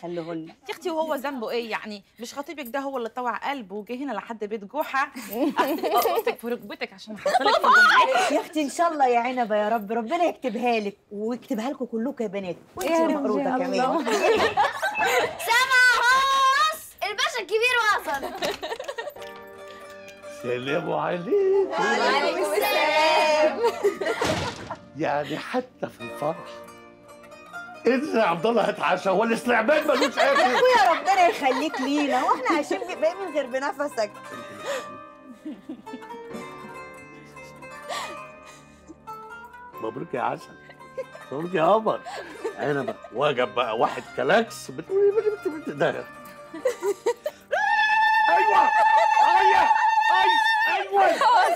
يخليهن يا اختي وهو ذنبه ايه يعني مش خطيبك ده هو اللي طوع قلبه وجه هنا لحد بيت جحا اختك في ركبتك عشان احطلك في الجمعيه يا اختي ان شاء الله يا عنبه يا رب ربنا يكتبها لك ويكتبها لكم كلكم يا بنات وانت يا مقروضه كمان سامع هوس الباشا الكبير وصل سلام عليكم وعليكم السلام يعني حتى في الفرح انزل يا عبد الله هتعشى هو الاستعباد ملوش اخر يا ربنا يخليك لينا واحنا عايشين بايه من غير بنفسك مبروك يا عسل مبروك يا قمر عنبه وجب بقى واحد كلاكس بتقولي بت بت بت ده ايوه ايوه ايوه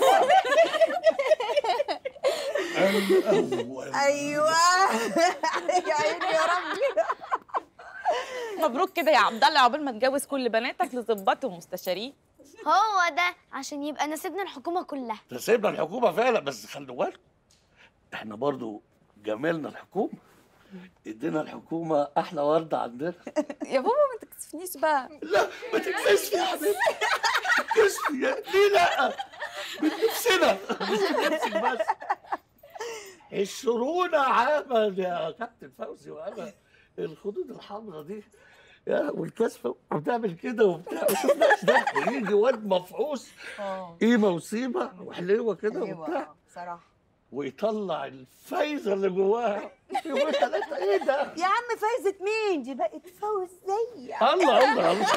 الاول ايوه يا عيني يا ربي مبروك كده يا عبد الله عقبال ما تجوز كل بناتك لظباط ومستشارين هو ده عشان يبقى نسيبنا الحكومه كلها سيبنا الحكومه فعلا بس خلوا بالكم احنا برضو جمالنا الحكومه ادينا الحكومه احلى ورده عندنا يا بابا ما تكسفنيش بقى لا ما تكسفش يا حبيبتي تكسفي ليه لا من نفسنا مش من نفسك بس الشرونة عمل يا كابتن فوزي وانا الخدود الحمراء دي يا والكسفة وبتعمل كده وبتاع ما شفناش ده ويجي واد مفعوص قيمة وسيمة وحلوة كده وبتاع ايوه بصراحه ويطلع الفايزة اللي جواها يبقى ثلاثة ايه ده؟ يا عم فايزة مين دي بقت فوزية الله الله الله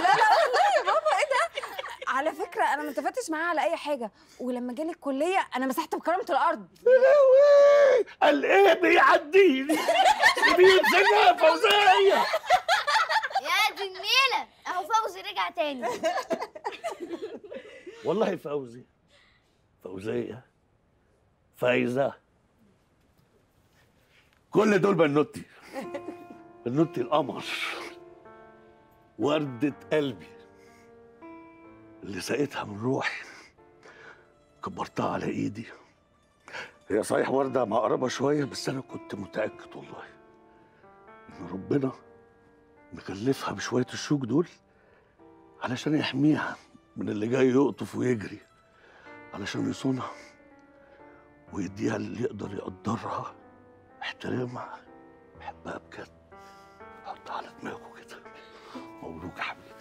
على فكره انا ما اتفقتش معاه على اي حاجه ولما جالي الكليه انا مسحت بكرامه الارض لهوي قال ايه بيعديني بيمسكها فوزية يا دي النيله اهو فوزي رجع تاني والله فوزي فوزية فايزة كل دول بنوتي بنوتي القمر وردة قلبي اللي سقيتها من روحي كبرتها على ايدي هي صحيح وردة مقربة شوية بس أنا كنت متأكد والله إن ربنا مكلفها بشوية الشوك دول علشان يحميها من اللي جاي يقطف ويجري علشان يصونها ويديها اللي يقدر يقدرها يحترمها يحبها بجد حطها على دماغه كده مبروك يا حبيبي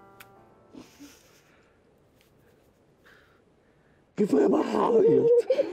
كفايه بقى هعيط